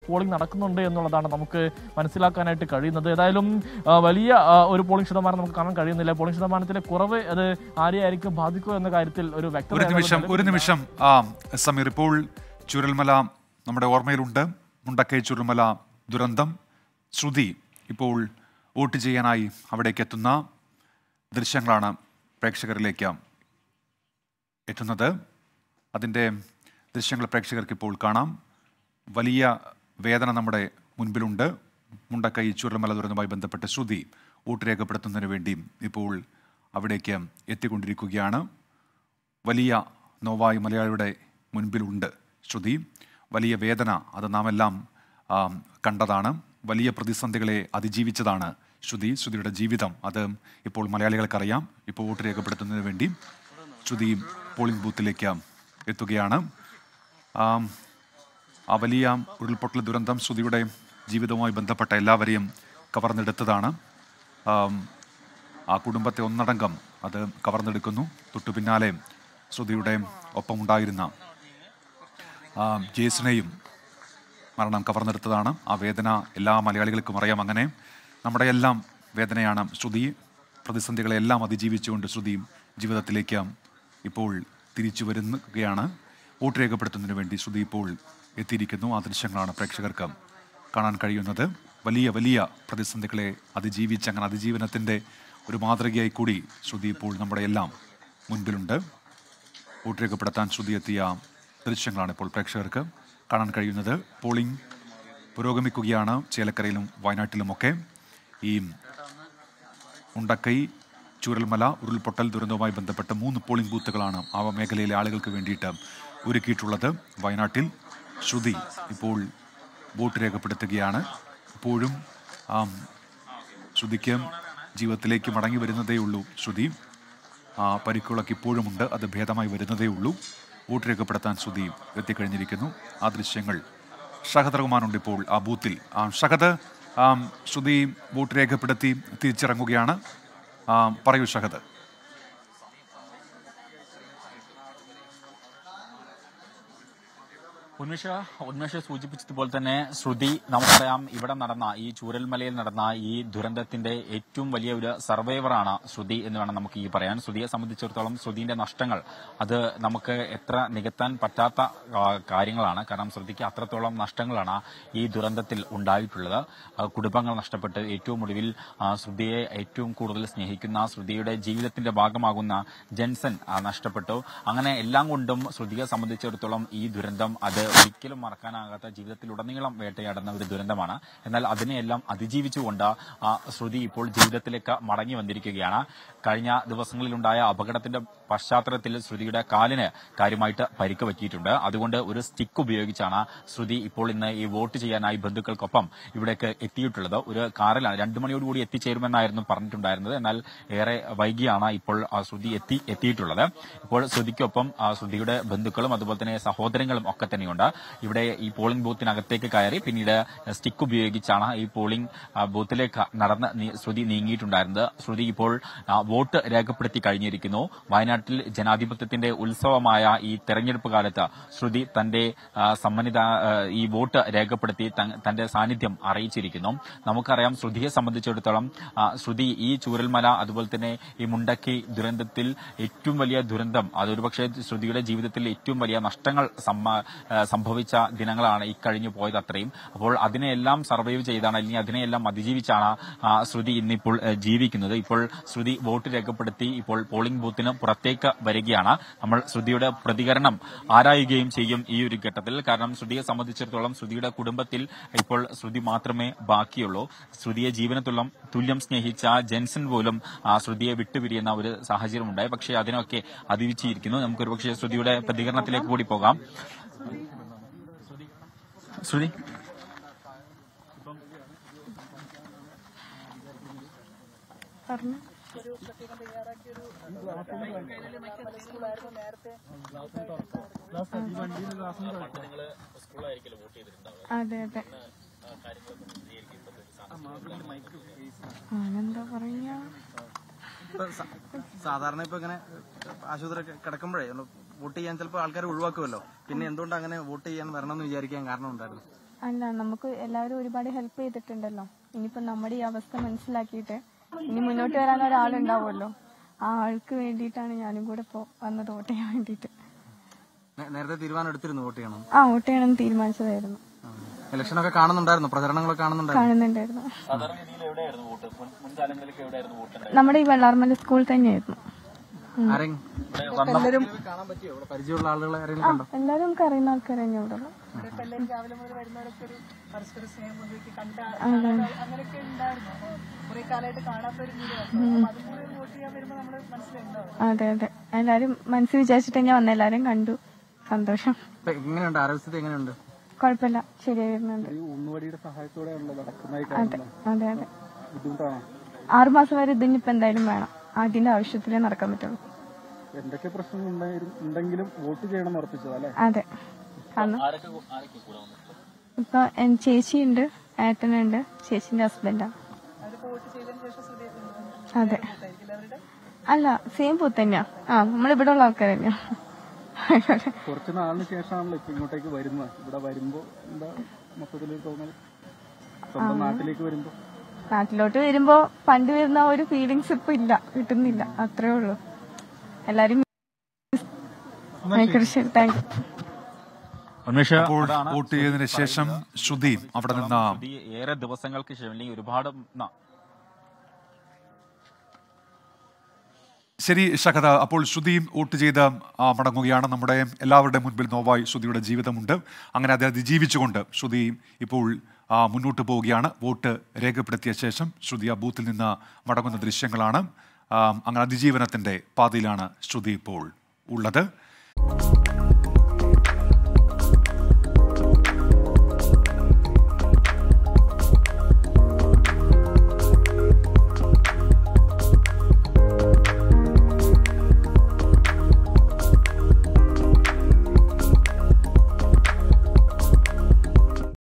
polling നടക്കുന്നുണ്ട് എന്നുള്ളതാണ് നമുക്ക് മനസ്സിലാക്കാനായിട്ട് കഴിയുന്നത് ഏതായാലും ആ, വലിയ ആ, ഒരു പോളിംഗ് ശതമാനം നമുക്ക് കാണാൻ കഴിയുന്നില്ല പോളിംഗ് ശതമാനത്തിലെ കുറവ് അത് ആരെയായിരിക്കും ബാധിക്കുക എന്ന കാര്യത്തിൽ ഒരു വ്യക്തത ഒരു നിമിഷം ഏതായാലും ഒരു നിമിഷം ആ സമീർ ഇപ്പോൾ ചുരൽമല നമ്മുടെ ഓർമ്മയിലുണ്ട് മുണ്ടക്കൈ ചുരൽമല ദുരന്തം ശ്രുതി ഇപ്പോൾ വോട്ട് ചെയ്യാനായി അവിടേക്ക് എത്തുന്ന ദൃശ്യങ്ങളാണ് പ്രേക്ഷകരിലേക്ക് എത്തുന്നത് അതിൻ്റെ ദൃശ്യങ്ങൾ പ്രേക്ഷകർക്ക് ഇപ്പോൾ കാണാം വലിയ വേദന നമ്മുടെ മുൻപിലുണ്ട് മുണ്ടക്കൈ ചുരൽമല ദുരന്തവുമായി ബന്ധപ്പെട്ട് ശ്രുതി വോട്ട് രേഖപ്പെടുത്തുന്നതിന് വേണ്ടി ഇപ്പോൾ അവിടേക്ക് എത്തിക്കൊണ്ടിരിക്കുകയാണ് വലിയ നോവായി മലയാളിയുടെ മുൻപിലുണ്ട് ശ്രുതി വലിയ വേദന അത് നാം എല്ലാം ആം, കണ്ടതാണ് വലിയ പ്രതിസന്ധികളെ അതിജീവിച്ചതാണ് ശ്രുതി ശ്രുതിയുടെ ജീവിതം അത് ഇപ്പോൾ മലയാളികൾക്കറിയാം ഇപ്പോൾ വോട്ട് രേഖപ്പെടുത്തുന്നതിന് വേണ്ടി ശ്രുതി പോളിംഗ് ബൂത്തിലേക്ക് എത്തുകയാണ് ആം, ആ വലിയ ഉരുൾപൊട്ടൽ ദുരന്തം ശ്രുതിയുടെ ജീവിതവുമായി ബന്ധപ്പെട്ട എല്ലാവരെയും കവർന്നെടുത്തതാണ് ആം, ആ കുടുംബത്തെ ഒന്നടങ്കം അത് കവർന്നെടുക്കുന്നു തൊട്ടു പിന്നാലെ ശ്രുതിയുടെ ഒപ്പമുണ്ടായിരുന്ന ആ, ജേസിനെയും മരണം കവർന്നെടുത്തതാണ് ആ വേദന എല്ലാ മലയാളികൾക്കും അറിയാം അങ്ങനെ നമ്മുടെ എല്ലാം വേദനയാണ് ശ്രുതി പ്രതിസന്ധികളെല്ലാം അതിജീവിച്ചുകൊണ്ട് ശ്രുതിയും ജീവിതത്തിലേക്ക് ഇപ്പോൾ തിരിച്ചു വരുകയാണ് വോട്ട് രേഖപ്പെടുത്തുന്നതിന് വേണ്ടി ശ്രുതി ഇപ്പോൾ എത്തിയിരിക്കുന്നു ആ ദൃശ്യങ്ങളാണ് പ്രേക്ഷകർക്ക് കാണാൻ കഴിയുന്നത് വലിയ വലിയ പ്രതിസന്ധികളെ അതിജീവിച്ച് അങ്ങനെ അതിജീവനത്തിൻ്റെ ഒരു മാതൃകയായി കൂടി ശ്രുതി ഇപ്പോൾ നമ്മുടെ എല്ലാം മുൻപിലുണ്ട് വോട്ട് രേഖപ്പെടുത്താൻ ശ്രുതി എത്തിയ ദൃശ്യങ്ങളാണ് ഇപ്പോൾ പ്രേക്ഷകർക്ക് കാണാൻ കഴിയുന്നത് പോളിംഗ് പുരോഗമിക്കുകയാണ് ചേലക്കരയിലും വയനാട്ടിലുമൊക്കെ ഈ ഉണ്ടക്കൈ ചൂരൽമല ഉരുൾപൊട്ടൽ ദുരന്തവുമായി ബന്ധപ്പെട്ട മൂന്ന് പോളിംഗ് ബൂത്തുകളാണ് ആ മേഖലയിലെ ആളുകൾക്ക് വേണ്ടിയിട്ട് ഒരുക്കിയിട്ടുള്ളത് വയനാട്ടിൽ ശ്രുതി ഇപ്പോൾ വോട്ട് രേഖപ്പെടുത്തുകയാണ് ഇപ്പോഴും ആം, ശ്രുതിക്ക് ജീവിതത്തിലേക്ക് മടങ്ങി വരുന്നതേ ഉള്ളൂ ശ്രുതി ആ പരിക്കുകളൊക്കെ ഇപ്പോഴുമുണ്ട് അത് ഭേദമായി വരുന്നതേ ഉള്ളൂ വോട്ട് രേഖപ്പെടുത്താൻ ശ്രുതി എത്തിക്കഴിഞ്ഞിരിക്കുന്നു ആ ദൃശ്യങ്ങൾ ഷഹദ് റഹ്മാനുണ്ട് ഇപ്പോൾ ആ ബൂത്തിൽ ആ ഷഹദ് ആം, ശ്രുതി വോട്ട് രേഖപ്പെടുത്തി തിരിച്ചിറങ്ങുകയാണ് ആ, പറയൂ ഷഹദ് ഉന്മേഷ ഉന്മേഷ സൂചിപ്പിച്ചതുപോലെ തന്നെ ശ്രുതി നമുക്കറിയാം ഇവിടെ നടന്ന ഈ ചൂരൽമലയിൽ നടന്ന ഈ ദുരന്തത്തിന്റെ ഏറ്റവും വലിയ ഒരു സർവൈവറാണ് ശ്രുതി എന്ന് വേണം നമുക്ക് ഈ പറയാൻ ശ്രുതിയെ സംബന്ധിച്ചിടത്തോളം ശ്രുതിന്റെ നഷ്ടങ്ങൾ അത് നമുക്ക് എത്ര നികത്താൻ പറ്റാത്ത ആ, കാര്യങ്ങളാണ് കാരണം ശ്രുതിക്ക് അത്രത്തോളം നഷ്ടങ്ങളാണ് ഈ ദുരന്തത്തിൽ ഉണ്ടായിട്ടുള്ളത് ആ, കുടുംബങ്ങൾ നഷ്ടപ്പെട്ട് ഏറ്റവും ഒടുവിൽ ആ, ശ്രുതിയെ ഏറ്റവും കൂടുതൽ സ്നേഹിക്കുന്ന ശ്രുതിയുടെ ജീവിതത്തിന്റെ ഭാഗമാകുന്ന ജെൻസൺ ആ, നഷ്ടപ്പെട്ടു അങ്ങനെ എല്ലാം കൊണ്ടും ശ്രുതിയെ സംബന്ധിച്ചിടത്തോളം ഈ ദുരന്തം അത് ഒരിക്കലും മറക്കാനാകാത്ത ജീവിതത്തിലുടനീളം വേട്ടയാടുന്ന ഒരു ദുരന്തമാണ് എന്നാൽ അതിനെയെല്ലാം അതിജീവിച്ചുകൊണ്ട് ആ, ശ്രുതി ഇപ്പോൾ ജീവിതത്തിലേക്ക് മടങ്ങി വന്നിരിക്കുകയാണ് കഴിഞ്ഞ ദിവസങ്ങളിലുണ്ടായ അപകടത്തിന്റെ പശ്ചാത്തലത്തിൽ ശ്രുതിയുടെ കാലിന് കാര്യമായിട്ട് പരിക്ക് പറ്റിയിട്ടുണ്ട് അതുകൊണ്ട് ഒരു സ്റ്റിക്ക് ഉപയോഗിച്ചാണ് ശ്രുതി ഇപ്പോൾ ഇന്ന് ഈ വോട്ട് ചെയ്യാനായി ബന്ധുക്കൾക്കൊപ്പം ഇവിടേക്ക് എത്തിയിട്ടുള്ളത് ഒരു കാറിലാണ് രണ്ടു മണിയോടുകൂടി എത്തിച്ചേരുമെന്നായിരുന്നു പറഞ്ഞിട്ടുണ്ടായിരുന്നത് എന്നാൽ ഏറെ വൈകിയാണ് ഇപ്പോൾ ആ ശ്രുതി എത്തി എത്തിയിട്ടുള്ളത് ഇപ്പോൾ ശ്രുതിക്കൊപ്പം ആ ശ്രുതിയുടെ ബന്ധുക്കളും അതുപോലെ തന്നെ സഹോദരങ്ങളും ഒക്കെ തന്നെയുണ്ട് ഇവിടെ ഈ പോളിംഗ് ബൂത്തിനകത്തേക്ക് കയറി പിന്നീട് സ്റ്റിക്ക് ഉപയോഗിച്ചാണ് ഈ പോളിംഗ് ആ, ബൂത്തിലേക്ക് നടന്ന് നീ- ശ്രുതി നീങ്ങിയിട്ടുണ്ടായിരുന്നത് ശ്രുതി ഇപ്പോൾ ആ, വോട്ട് രേഖപ്പെടുത്തി കഴിഞ്ഞിരിക്കുന്നു വയനാട്ടിൽ ജനാധിപത്യത്തിന്റെ ഉത്സവമായ ഈ തെരഞ്ഞെടുപ്പ് കാലത്ത് ശ്രുതി തന്റെ ആ, സമ്മനിത ആ, ഈ വോട്ട് രേഖപ്പെടുത്തി ത- തന്റെ സാന്നിധ്യം അറിയിച്ചിരിക്കുന്നു നമുക്കറിയാം ശ്രുതിയെ സംബന്ധിച്ചിടത്തോളം ആ, ശ്രുതി ഈ ചൂരൽമല അതുപോലെ തന്നെ ഈ മുണ്ടക്കി ദുരന്തത്തിൽ ഏറ്റവും വലിയ ദുരന്തം അതൊരുപക്ഷെ ശ്രുതിയുടെ ജീവിതത്തിൽ ഏറ്റവും വലിയ നഷ്ടങ്ങൾ സമ്മ- ആ, സംഭവിച്ച ദിനങ്ങളാണ് ഈ കഴിഞ്ഞു പോയത് അത്രയും അപ്പോൾ അതിനെയെല്ലാം സർവൈവ് ചെയ്താണ് അല്ലെങ്കിൽ അതിനെയെല്ലാം അതിജീവിച്ചാണ് ആ, ശ്രുതി ഇന്നിപ്പോൾ ആ, ജീവിക്കുന്നത് ഇപ്പോൾ ശ്രുതി വോട്ട് രേഖപ്പെടുത്തി ഇപ്പോൾ പോളിംഗ് ബൂത്തിന് പുറത്തേക്ക് വരികയാണ് നമ്മൾ ശ്രുതിയുടെ പ്രതികരണം ആരായുകയും ചെയ്യും ഈ ഒരു ഘട്ടത്തിൽ കാരണം ശ്രുതിയെ സംബന്ധിച്ചിടത്തോളം ശ്രുതിയുടെ കുടുംബത്തിൽ ഇപ്പോൾ ശ്രുതി മാത്രമേ ബാക്കിയുള്ളൂ ശ്രുതിയെ ജീവനത്തുള്ളം തുല്യം സ്നേഹിച്ച ജെൻസൺ പോലും ആ, ശ്രുതിയെ വിട്ടുപിരിയുന്ന ഒരു സാഹചര്യം ഉണ്ടായി പക്ഷേ അതിനൊക്കെ അതിവിച്ചിരിക്കുന്നു നമുക്ക് ഒരുപക്ഷെ ശ്രുതിയുടെ പ്രതികരണത്തിലേക്ക് കൂടി പോകാം ശ്രുതി പറഞ്ഞു അതെ അതെ ആണെന്താ പറയാ ഇപ്പൊ സ- സാധാരണ ഇപ്പൊ ഇങ്ങനെ ആശുപത്രി കിടക്കുമ്പോഴേ ഒന്ന് വോട്ട് ചെയ്യാൻ ചിലപ്പോൾ ആൾക്കാർ ഒഴിവാക്കുമല്ലോ പിന്നെ എന്തുകൊണ്ട് അങ്ങനെ വോട്ട് ചെയ്യാൻ വരണം എന്ന് വിചാരിക്കാൻ കാരണം ഉണ്ടായിരുന്നു അല്ല നമുക്ക് എല്ലാവരും ഒരുപാട് ഹെൽപ്പ് ചെയ്തിട്ടുണ്ടല്ലോ ഇനിയിപ്പോ നമ്മുടെ ഈ അവസ്ഥ മനസ്സിലാക്കിയിട്ട് ഇനി മുന്നോട്ട് വരാൻ ഒരാളുണ്ടാവുമല്ലോ ആ ആൾക്ക് വേണ്ടിയിട്ടാണ് ഞാനും കൂടെ ഇപ്പോ വന്നത് വോട്ട് ചെയ്യാൻ വേണ്ടിയിട്ട് നേ- നേരത്തെ തീരുമാനം എടുത്തിരുന്നു വോട്ട് ചെയ്യണം ആ വോട്ട് ചെയ്യണം തീരുമാനിച്ചതായിരുന്നു ഇലക്ഷൻ ഒക്കെ കാണുന്നുണ്ടായിരുന്നു പ്രചരണങ്ങളൊക്കെ കാണുന്നുണ്ടായിരുന്നു കാണുന്നുണ്ടായിരുന്നു നമ്മുടെ ഈ വെള്ളാർമല സ്കൂൾ തന്നെയായിരുന്നു ആരെങ്കിലും എല്ലാവരും കാണാൻ പറ്റിയോ ഇവിടെ പരിചയമുള്ള ആളുകളെ ആരെങ്കിലും കണ്ടോ എല്ലാവരും നമുക്ക് അറിയുന്ന ആൾക്കാർ തന്നെ ഇവിടെ ഉള്ളു അതെ അതെ എല്ലാരും മനസ്സിൽ വിചാരിച്ചിട്ട് ഞാൻ വന്ന എല്ലാരും കണ്ടു സന്തോഷം ഇപ്പൊ എങ്ങനെയുണ്ട് ആരോഗ്യസ്ഥിതി എങ്ങനെയുണ്ട് കുഴപ്പമില്ല ശരിയായി വരുന്നുണ്ട് ഉണ്ണുവടിയുടെ സഹായത്തോടെയാണല്ലോ നടക്കുന്ന അതെ അതെ അതെ ബുദ്ധിമുട്ടാണോ ആറുമാസം വരെ ഇതിനിപ്പോ എന്തായാലും വേണം അതിന്റെ ആവശ്യത്തിലേ നടക്കാൻ പറ്റുള്ളൂ എന്തൊക്കെ പ്രശ്നങ്ങൾ ഉണ്ടെങ്കിലും വോട്ട് ചെയ്യണം എന്ന് ഉറപ്പിച്ചത് അല്ലെ അതെ കാരണം ഇപ്പൊ എൻ ചേച്ചിയുണ്ട് ഏട്ടനുണ്ട് ചേച്ചിന്റെ ഹസ്ബൻഡാണ് അതെ അല്ല സെയിം പൂത്ത് തന്നെയാ ആ നമ്മളിവിടെ ഉള്ള ആൾക്കാർ തന്നെയാ കുറച്ച് നാളിന് ശേഷമാണല്ലോ ഇപ്പൊ ഇങ്ങോട്ടേക്ക് വരുന്നത് ഇവിടെ വരുമ്പോ എന്താ മൊത്തത്തിൽ തോന്നൽ സ്വന്തം നാട്ടിലേക്ക് വരുമ്പോ നാട്ടിലോട്ട് വരുമ്പോ പണ്ട് വരുന്ന ആ ഒരു ഫീലിങ്സ് ഇപ്പൊ ഇല്ല കിട്ടുന്നില്ല അത്രേ ഉള്ളൂ എല്ലാരും ശരി താങ്ക് യു ഉന്മേഷ് അപ്പോൾ അതാണ് വോട്ട് ചെയ്തതിന് ശേഷം ശ്രുതി അവിടെ നിന്ന് ശ്രുതി ഏറെ ദിവസങ്ങൾക്ക് ശേഷം അല്ലെങ്കിൽ ഒരുപാട് ന- ശരി ശകത അപ്പോൾ ശ്രുതി വോട്ട് ചെയ്ത് ആ, മടങ്ങുകയാണ് നമ്മുടെ എല്ലാവരുടെയും മുൻപിൽ നോവായി ശ്രുതിയുടെ ജീവിതമുണ്ട് അങ്ങനെ അത് അതിജീവിച്ചുകൊണ്ട് ശ്രുതി ഇപ്പോൾ ആ, മുന്നോട്ട് പോവുകയാണ് വോട്ട് രേഖപ്പെടുത്തിയ ശേഷം ശ്രുതി ആ ബൂത്തിൽ നിന്ന് മടങ്ങുന്ന ദൃശ്യങ്ങളാണ് ആ, അങ്ങനെ അതിജീവനത്തിന്റെ പാതയിലാണ് ശ്രുതി ഇപ്പോൾ ഉള്ളത്